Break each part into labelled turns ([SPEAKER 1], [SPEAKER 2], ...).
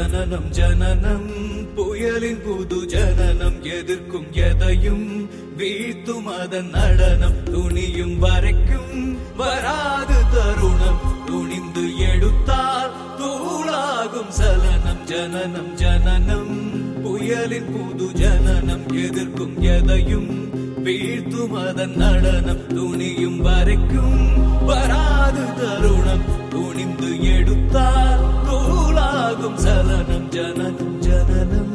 [SPEAKER 1] ஜனனம் ஜனனம் புயலின் புது ஜனனம் எதிர்க்கும் எதையும் வீழ்த்தும் அதன் நடனம் துணியும் வரைக்கும் வராது தருணம் துணிந்து எடுத்தால் தூளாகும் சலனம் ஜனனம் ஜனனம் புயலின் புது ஜனனம் எதிர்க்கும் எதையும் வீழ்த்தும் அதன் நடனம் துணியும் வரைக்கும் வராது தருணம் துணிந்து எடுத்தால் தூளாகும் சலனம் ஜனனம் ஜனனம்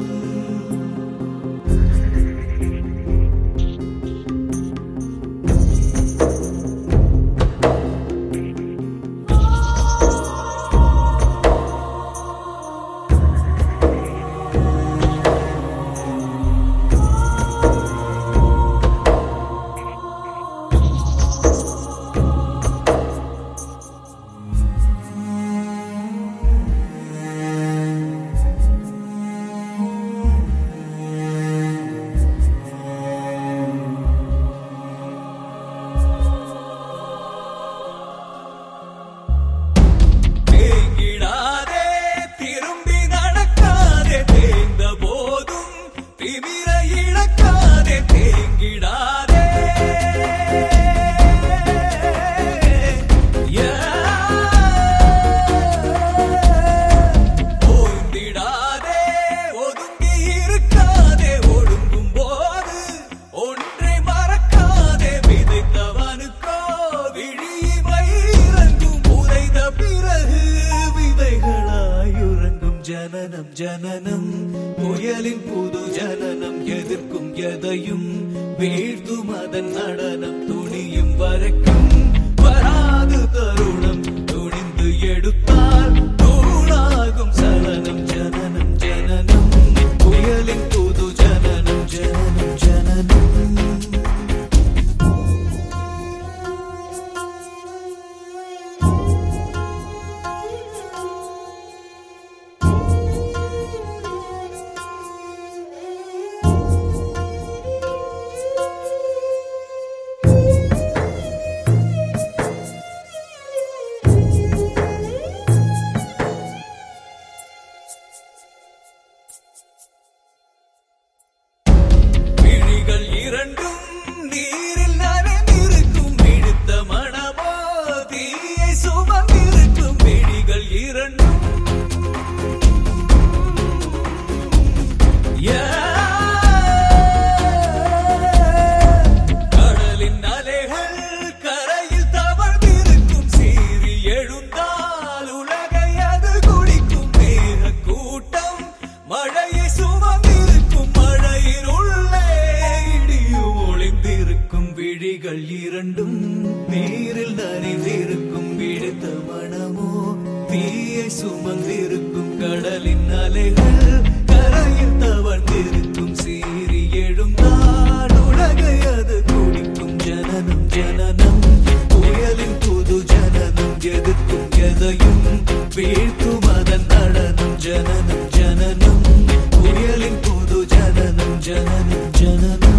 [SPEAKER 1] தேங்கிடாதே திரும்பி நடக்காதே தேய்ந்த போதும் திமிர இழக்காதே தேங்கிடாதே ஓய்ந்திடாதே ஒதுங்கி இருக்காதே ஒடுங்கும் போது ஒன்றை மறக்காதே விதைத்தவனுக்கோ விழிமை இறங்கும் உரைத பிறகு விதைகளாயுறங்கும் ஜனனம் ஜனனம் புயலின் புது ஜனனம் எதிர்க்கும் எதையும் வீழ்த்தும் அதன் நடனம் துணியும் வரைக்கும் வராது தருணம் துணிந்து எடுத்தால் தூளாகும் சலனம் ஜனனம் ஜனனம் புயலின் புது ஜனனம் ஜனனம் ஜனனம் விழிகள் இரண்டும் நீரில் நனைந்திருக்கும் இழுத்த மனமோ தீயை சுமந்திருக்கும் விழிகள் இரண்டும் கடலின் அலைகள் கரையில் தவழ்ந்திருக்கும் சீறி எழுந்தால் உலகை அது குடிக்கும் மேக கூட்டம் மழையை சுமந்திருக்கும் மழையின் உள்ளே இடியும் ஒளிந்திருக்கும் விழிகள் இரண்டும் நீரில் நனைந்திருக்கும் விடுத்த மனமோ தீயை சுமந்திருக்கும் கடலின் அலைகள் கரையில் தவழ்ந்திருக்கும் சீறி எழுந்தால் உலகை அது குடிக்கும் ஜனனம் ஜனனம் புயலின் புது ஜனனம் எதிர்க்கும் எதையும் வீழ்த்தும் அதன் நடனம் ஜனனம் ஜனனம் புயலின் புது ஜனனம் ஜனனம் ஜனனம்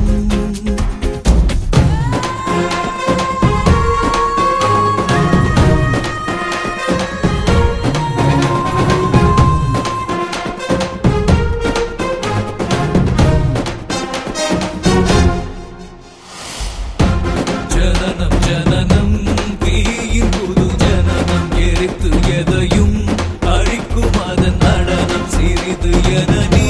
[SPEAKER 1] ஜனனம் ஜனனம் தீயின் புது ஜனனம் எரித்து எதையும் அழிக்கும் அதன் நடனம் சிறிது என நீ